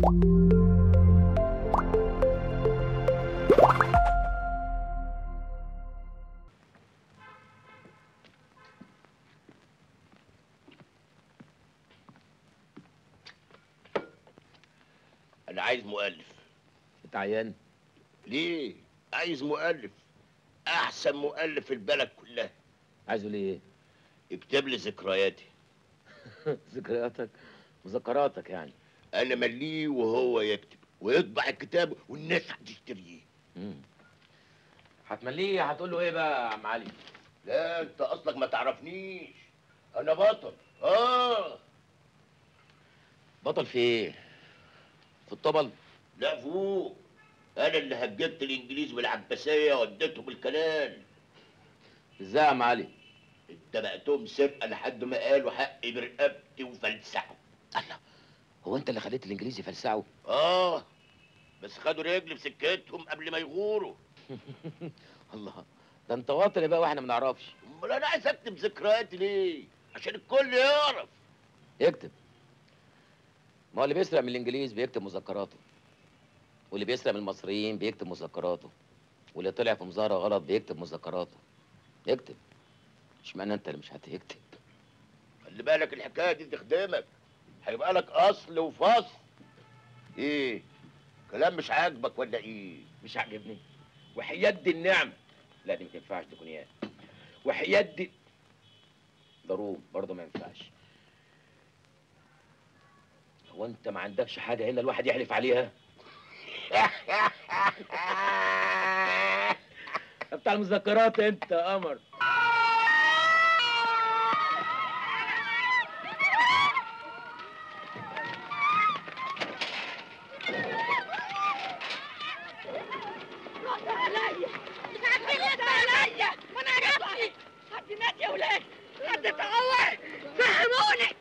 انا عايز مؤلف انت عيان ليه عايز مؤلف احسن مؤلف في البلد كلها عايزه ليه اكتب لي ذكرياتي ذكرياتك مذكراتك يعني انا مليه وهو يكتب ويطبع الكتاب والناس هتشتريه مم. هتمليه هتقول له ايه بقى يا عم علي لا انت اصلك ما تعرفنيش انا بطل اه بطل في ايه في الطبل لا فوق انا اللي هجبت الانجليز والعباسيه وديتهم الكنال ازاي يا عم علي اتبعتهم سرقه لحد ما قالوا حقي برقبتي وفلسعوا الله هو انت اللي خليت الانجليزي يفلسعوا اه بس خدوا رجل في سكتهم قبل ما يغوروا الله ده انت واطن بقى واحنا ما نعرفش امال انا عايز اكتب ذكرياتي ليه عشان الكل يعرف اكتب ما هو اللي بيسرق من الانجليز بيكتب مذكراته واللي بيسرق من المصريين بيكتب مذكراته واللي طلع في مظاهره غلط بيكتب مذكراته اكتب اشمعنى انت اللي مش هتكتب خلي بالك الحكايه دي تخدمك هيبقى لك اصل وفصل ايه كلام مش عاجبك ولا ايه مش عاجبني وحياد النعمة لا دي ما تنفعش تكون اياه وحياد ضروب برضه ما ينفعش هو انت ما عندكش حاجة هنا الواحد يحلف عليها بتاع المذكرات انت يا قمر رد عليا مش عارفين رد عليا ما انا عرفتي حد مات يا ولاد حد اتعور فهموني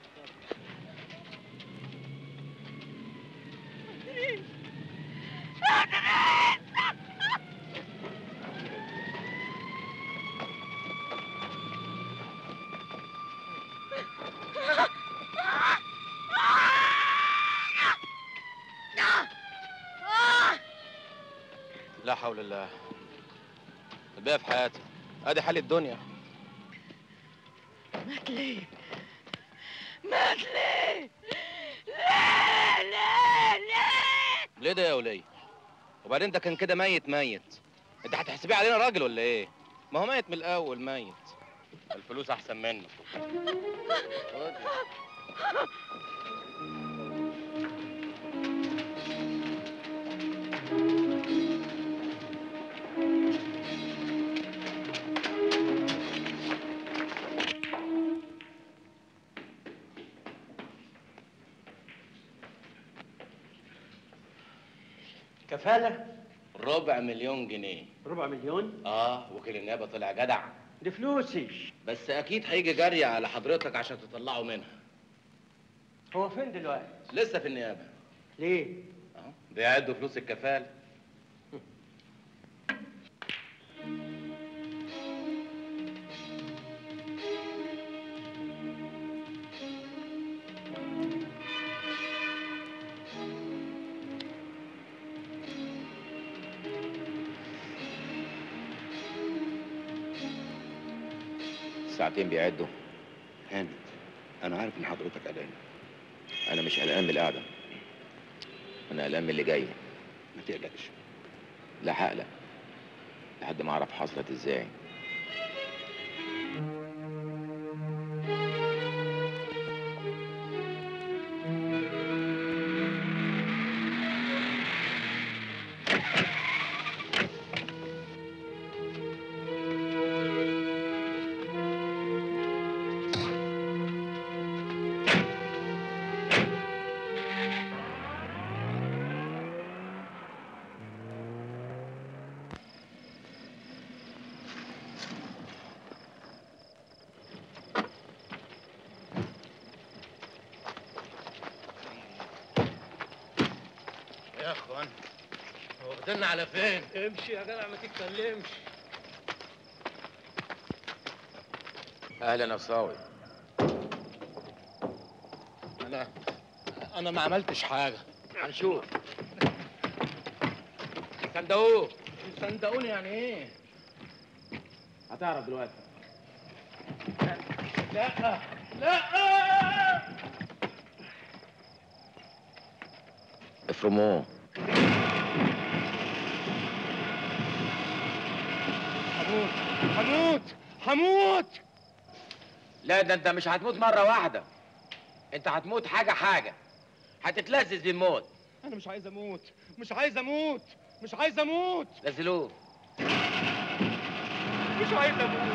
لا حول الله الباقي في حياتي ادي حال الدنيا مات ليه مات ليه ليه ليه ليه ليه ده يا ولي وبعدين ده كان كده ميت ميت انت هتحسبيه علينا راجل ولا ايه ما هو ميت من الاول ميت الفلوس احسن منه كفالة ربع مليون جنيه ربع مليون اه وكيل النيابه طلع جدع دي فلوسي بس اكيد هيجي جري على حضرتك عشان تطلعه منها هو فين دلوقتي؟ لسه في النيابه ليه؟ اه بيعدوا فلوس الكفاله ساعتين بيعدوا هانت انا عارف ان حضرتك قلقان انا مش قلقان من القعده انا قلقان من اللي جاي ما تقلقش لا هقلق لحد ما اعرف حصلت ازاي يا اخوان واخدنا على فين امشي يا جدع ما تتكلمش اهلا يا صاوي انا انا ما عملتش حاجه هنشوف صندوق صندقوني يعني ايه هتعرف دلوقتي لا لا افرموه هموت هموت هموت لا ده انت مش هتموت مرة واحدة انت هتموت حاجة حاجة هتتلذذ بالموت انا مش عايز اموت مش عايز اموت مش عايز اموت نزلوه مش عايز اموت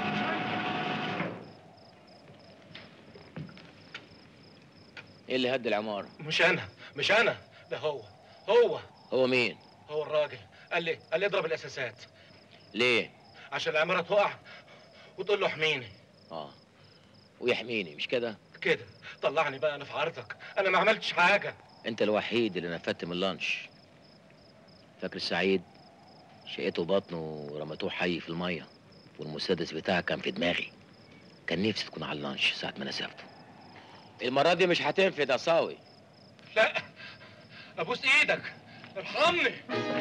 ايه اللي هد العمارة مش انا مش انا ده هو هو هو مين هو الراجل قال لي قال لي اضرب الاساسات ليه عشان العماره تقع وتقول له احميني اه ويحميني مش كده كده طلعني بقى انا في عرضك انا ما عملتش حاجه انت الوحيد اللي نفدت من اللانش فاكر السعيد شقيته بطنه ورمتوه حي في الميه والمسدس بتاعك كان في دماغي كان نفسي تكون على اللانش ساعة ما نسفته المرة دي مش هتنفد يا صاوي لا ابوس ايدك ارحمني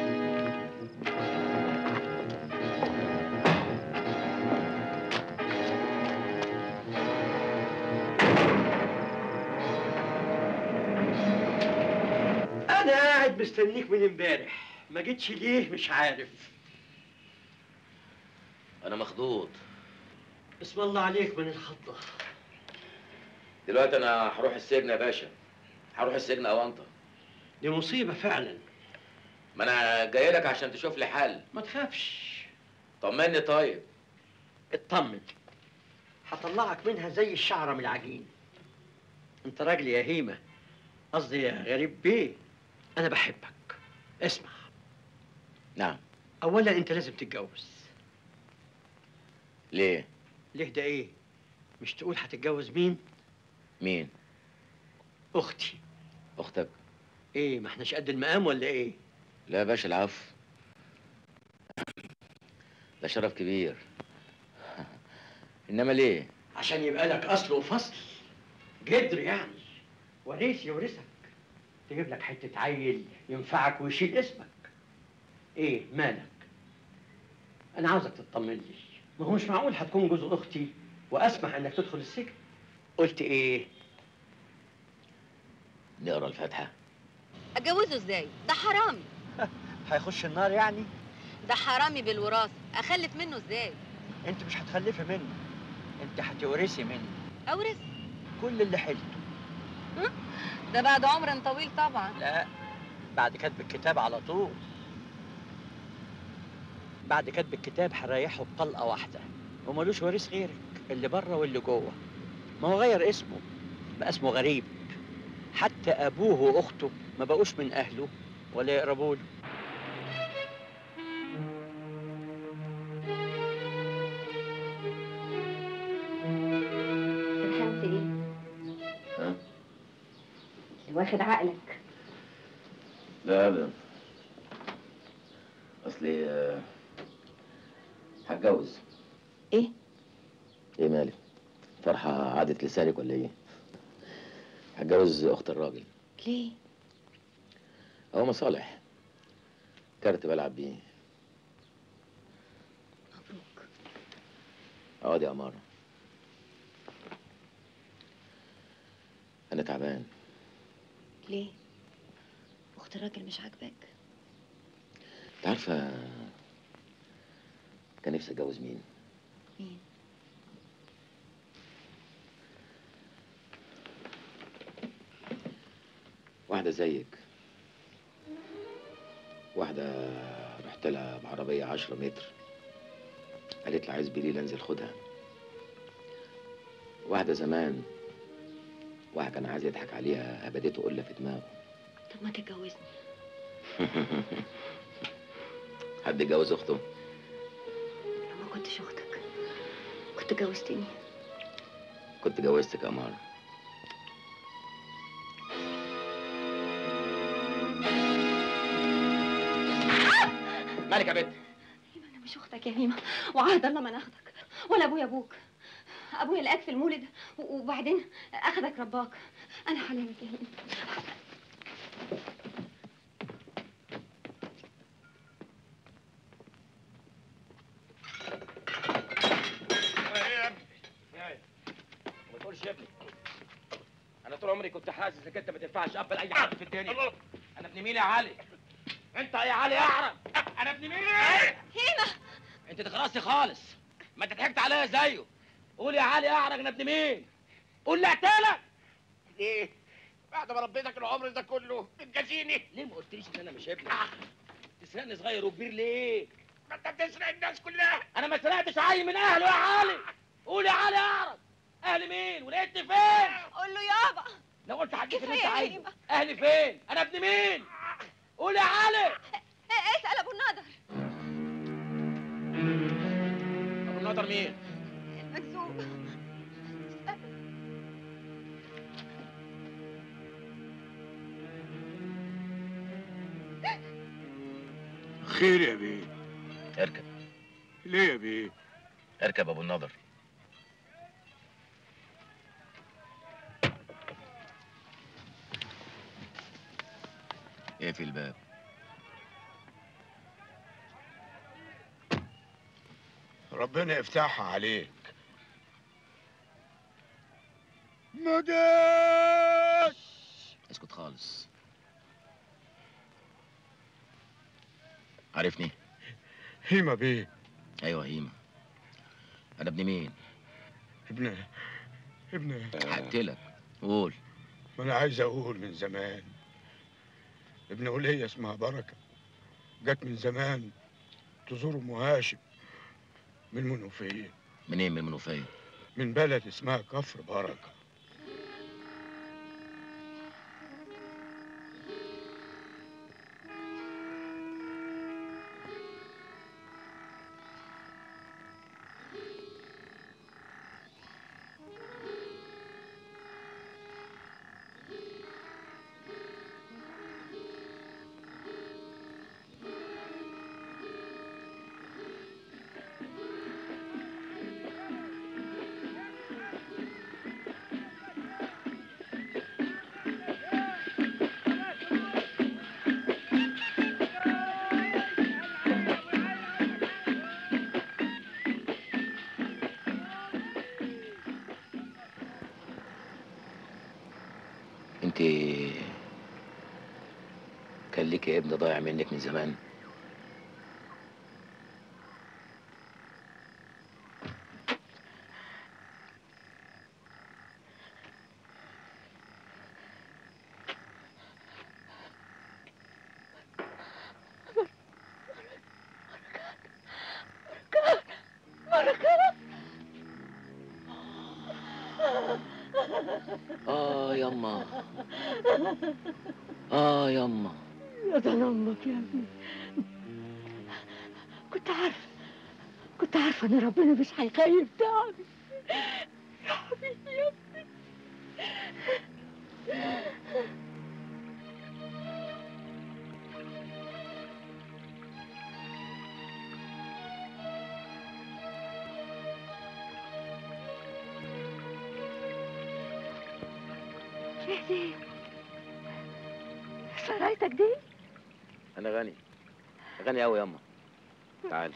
انا قاعد مستنيك من امبارح ما جيتش ليه مش عارف انا مخضوض اسم الله عليك من الخضه دلوقتي انا هروح السجن يا باشا هروح السجن او انت دي مصيبه فعلا ما انا جاي لك عشان تشوف لي حل ما تخافش طمني طيب اطمن هطلعك منها زي الشعره من العجين انت راجل يا هيمه قصدي يا غريب بيه انا بحبك اسمع نعم اولا انت لازم تتجوز ليه ليه ده ايه مش تقول هتتجوز مين مين اختي اختك ايه ما احناش قد المقام ولا ايه لا يا باشا العفو ده شرف كبير انما ليه عشان يبقى لك اصل وفصل جدر يعني وريث يورثك تجيب لك حته عيل ينفعك ويشيل اسمك ايه مالك انا عاوزك تطمن لي ما هو مش معقول هتكون جوز اختي واسمح انك تدخل السجن قلت ايه نقرا الفاتحه اتجوزه ازاي ده حرامي هيخش النار يعني ده حرامي بالوراثه اخلف منه ازاي انت مش هتخلفي منه انت هتورثي منه اورث كل اللي حلته ده بعد عمر طويل طبعا لا بعد كتب الكتاب على طول بعد كتب الكتاب هريحه بطلقه واحده ومالوش وريث غيرك اللي بره واللي جوه ما هو غير اسمه بقى اسمه غريب حتى ابوه واخته ما بقوش من اهله ولا يقربوا له سرحان في ايه؟ ها؟ واخد عقلك لا ابدا اصلي آه، هتجوز ايه؟ ايه مالك فرحه عادت لسانك ولا ايه هتجوز اخت الراجل ليه؟ هو مصالح كارت بلعب بيه مبروك اقعد يا أمارة أنا تعبان ليه؟ اخت الراجل مش عاجباك أنت عارفة كان نفسي أتجوز مين؟ مين؟ واحدة زيك واحدة رحت لها بعربية عشرة متر قالت لي عايز بليل انزل خدها واحدة زمان واحد كان عايز يضحك عليها هبدته قلة في دماغه طب ما تتجوزني حد اتجوز اخته لو ما كنتش اختك كنت جوزتني كنت جوزتك يا أمارة مالك يا بنت هيما انا مش اختك يا هيما وعهد الله ما ناخدك ولا ابويا ابوك ابويا لقاك في المولد و- وبعدين اخدك رباك انا حلمت يا هيما عمري كنت حاسس انك انت ما تنفعش اب لاي حد في الدنيا انا ابن مين يا علي انت يا علي اعرف انا ابن مين هنا انت تخرسي خالص ما انت ضحكت عليا زيه قول يا علي اعرف انا ابن مين قول لي اقتلك ليه؟ بعد ما ربيتك العمر ده كله بتجازيني ليه ما قلتليش ان انا مش ابنك تسرقني صغير وكبير ليه ما انت بتسرق الناس كلها انا ما سرقتش عيل من اهله يا علي قول يا علي اعرف اهلي مين ولقيتني فين قول له يابا لو قلت حديث اللي كفاية انت يا عايزه هيبة. اهلي فين انا ابن مين قول يا علي إيه، اسال ابو النضر ابو النضر مين المكذوب خير يا بيه اركب ليه يا بيه؟ اركب ابو النضر اقفل الباب ربنا يفتحها عليك مدد اسكت خالص عارفني هيما بيه ايوه هيما انا ابن مين ابن ابن هقتلك قول ما انا عايز اقول من زمان ابن ولية اسمها بركة جت من زمان تزور ام هاشم من المنوفية منين من المنوفيه من بلد اسمها كفر بركة انت كان ليكي ابن ضايع منك من زمان اه يما اه يما يا ده أنا امك يا ابني كنت عارفه كنت عارفه ان ربنا مش هيخيب تعبي يا حبيبي يا ابني ايه دي سرايتك دي انا غني غني قوي يما تعال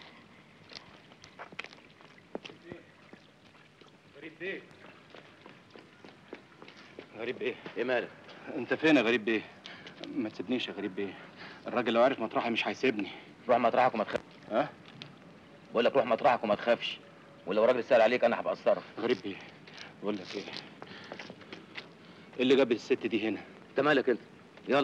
غريب بيه غريب بيه ايه مالك انت فين يا غريب بيه ما تسيبنيش يا غريب بيه الراجل لو عرف مطرحي مش هيسيبني روح مطرحك وما تخافش ها بقول لك روح مطرحك وما تخافش ولو راجل سأل عليك انا هبقى اتصرف غريب بيه بقول لك ايه ايه اللي جاب الست دي هنا انت مالك انت يلا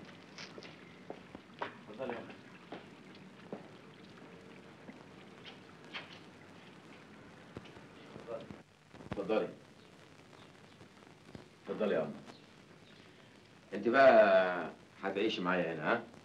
اتفضلي اتفضلي يا عم انت بقى هتعيشي معايا هنا ها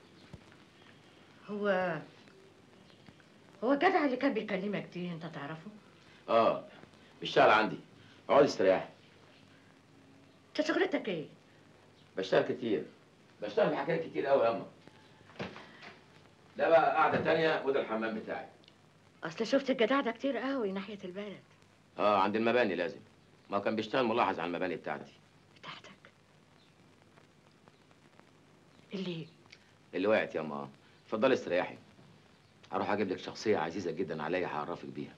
هو هو الجدع اللي كان بيكلمك دي انت تعرفه؟ اه بيشتغل عندي اقعد استريح انت شغلتك ايه؟ بشتغل كتير بشتغل في حاجات كتير قوي ياما ده بقى قاعدة تانية وده الحمام بتاعي اصل شفت الجدع ده كتير قوي ناحية البلد اه عند المباني لازم ما هو كان بيشتغل ملاحظ على المباني بتاعتي بتاعتك اللي اللي وقعت ياما اه اتفضلي استريحي هروح اجيب لك شخصية عزيزة جدا عليا هعرفك بيها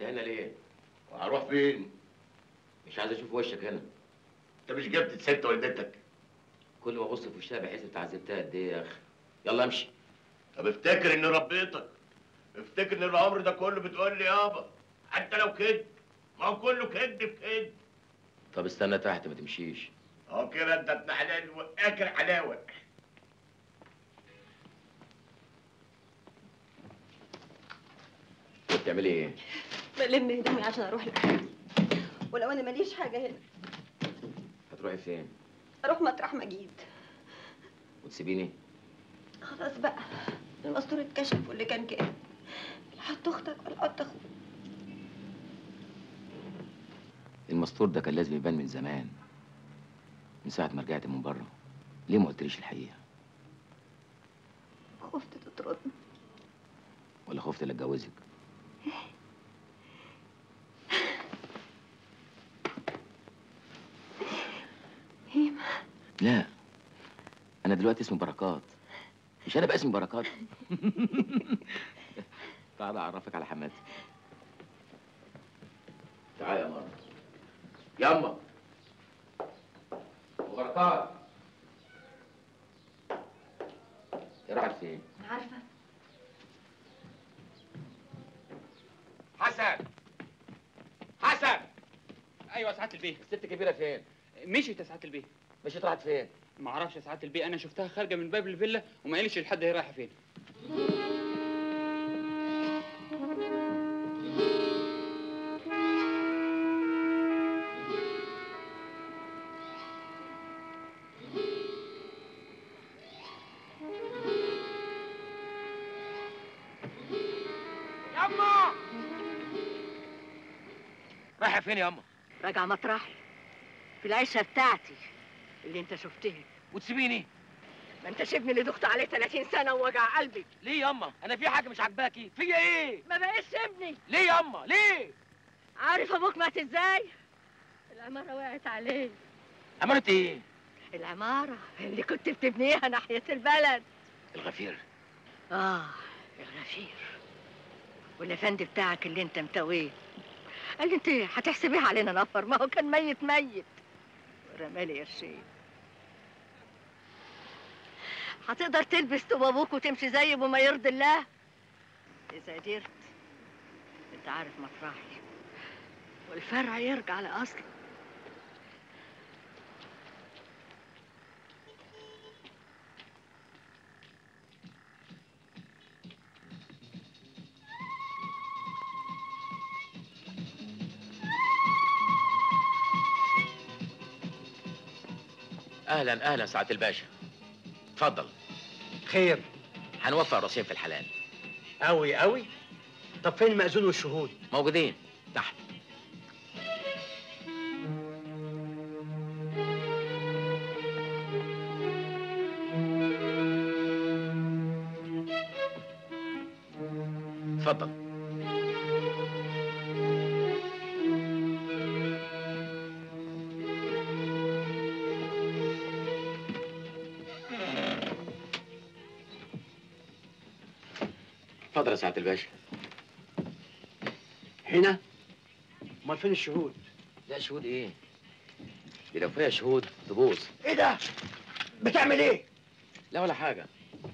انت هنا ليه؟ وهروح فين؟ مش عايز اشوف وشك هنا انت مش جبت ست والدتك كل ما ابص في وشها بحس انت عذبتها قد ايه يا اخي يلا امشي طب افتكر اني ربيتك افتكر ان العمر ده كله بتقول لي يابا حتى لو كذب ما هو كله كذب في كذب طب استنى تحت ما تمشيش اهو كده انت ابن حلال واكل حلاوه انت بتعملي ايه؟ بلم هدومي عشان اروح لحالي ولو انا ماليش حاجه هنا هتروحي فين؟ اروح مطرح مجيد وتسيبيني؟ خلاص بقى المستور اتكشف واللي كان كده لا حط اختك ولا حط اخوك المستور ده كان لازم يبان من زمان من ساعة ما رجعت من بره ليه ما قلتليش الحقيقة؟ خفت تطردني ولا خفت اللي اتجوزك؟ هيما لا انا دلوقتي اسمي بركات مش انا بقى اسمي بركات تعالى اعرفك على حماتي تعالى يا مرة ياما وبركات يا راحت فين؟ عارفه حسن حسن ايوه سعاده البيه الست كبيرة فين؟ مشيت يا سعاده البيه مشيت راحت فين؟ ما اعرفش يا سعاده البيه انا شفتها خارجه من باب الفيلا وما قالش لحد هي رايحه فين ياما رايحة فين يا اما؟ راجع مطرحي في العيشه بتاعتي اللي انت شفتها وتسيبيني ما انتش ابني اللي دخت عليه 30 سنه ووجع قلبي ليه يا اما؟ انا في حاجة مش عاجباكي؟ فيا ايه؟ ما بقاش ابني ليه يا اما؟ ليه؟ عارف ابوك مات ازاي العماره وقعت عليه عملت ايه؟ العماره اللي كنت بتبنيها ناحيه البلد الغفير اه الغفير والافندي بتاعك اللي انت متويه قال لي انت هتحسبيها علينا نفر ما هو كان ميت ميت ورمالي قرشين هتقدر تلبس توب ابوك وتمشي زي بما يرضي الله اذا قدرت انت عارف مطرحي والفرع يرجع لاصله اهلا اهلا سعاده الباشا اتفضل خير هنوفق راسين في الحلال قوي قوي طب فين المأذون والشهود موجودين تحت اتفضل اتفضل يا سعاده الباشا هنا امال فين الشهود لا شهود ايه دي لو فيها شهود تبوظ ايه ده بتعمل ايه لا ولا حاجه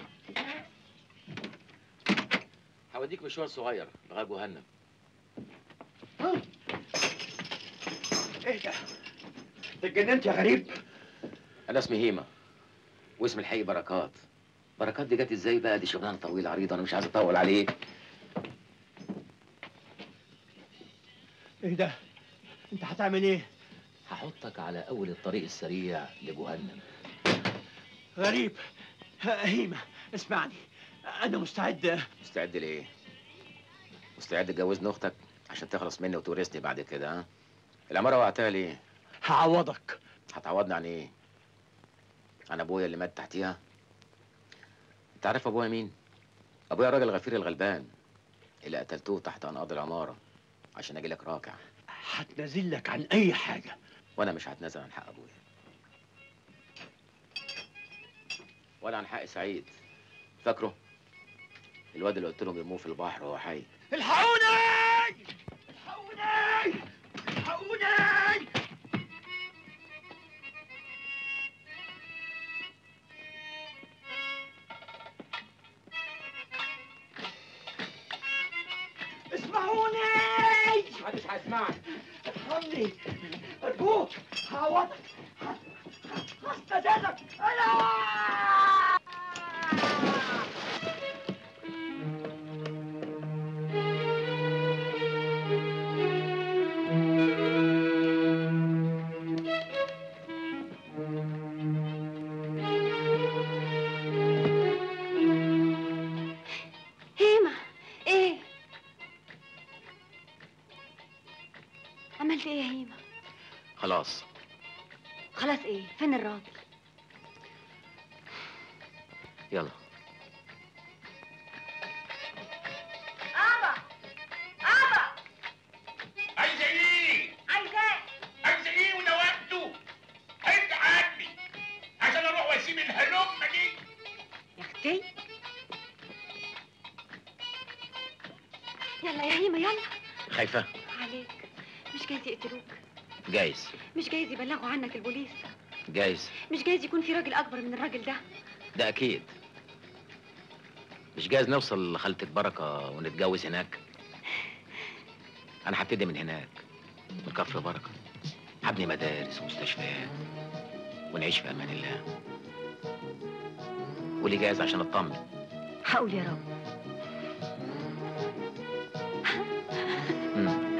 هوديك مشوار صغير لغايه جهنم ايه ده انت اتجننت يا غريب انا اسمي هيما واسم الحقيقي بركات بركات دي جت ازاي بقى دي شغلانه طويله عريضه انا مش عايز اطول عليك ايه ده انت هتعمل ايه هحطك على اول الطريق السريع لجهنم غريب ه- هيما اسمعني انا مستعد مستعد لايه مستعد تجوزني اختك عشان تخلص مني وتورثني بعد كده ها العماره وقعتها ليه هعوضك هتعوضني عن ايه عن ابويا اللي مات تحتيها انت عارف ابويا مين ابويا الراجل الغفير الغلبان اللي قتلتوه تحت انقاض العماره عشان اجي لك راكع هتنازل لك عن اي حاجه وانا مش هتنازل عن حق ابويا ولا عن حق سعيد فاكره الواد اللي قلت لهم يرموه في البحر وهو حي الحقوني الحقوني الحقوني اسمعوني محدش هيسمعك ارحمني ارجوك هعوضك هستدعك انا هيما ايه عملت ايه يا هيما خلاص خلاص ايه فين الراجل يلا ابا ابا عايزه ايه؟ عايزاه عايزه ايه وده وقته؟ حد عني عشان اروح واسيب الهلمه دي يا اختي يلا يا هيما يلا خايفة عليك مش جايز يقتلوك جايز مش جايز يبلغوا عنك البوليس جايز مش جايز يكون في راجل اكبر من الراجل ده ده أكيد مش جايز نوصل لخالتك بركة ونتجوز هناك أنا هبتدي من هناك من كفر بركة هبني مدارس ومستشفيات ونعيش في أمان الله واللي جايز عشان أطمن هقول يا رب مم.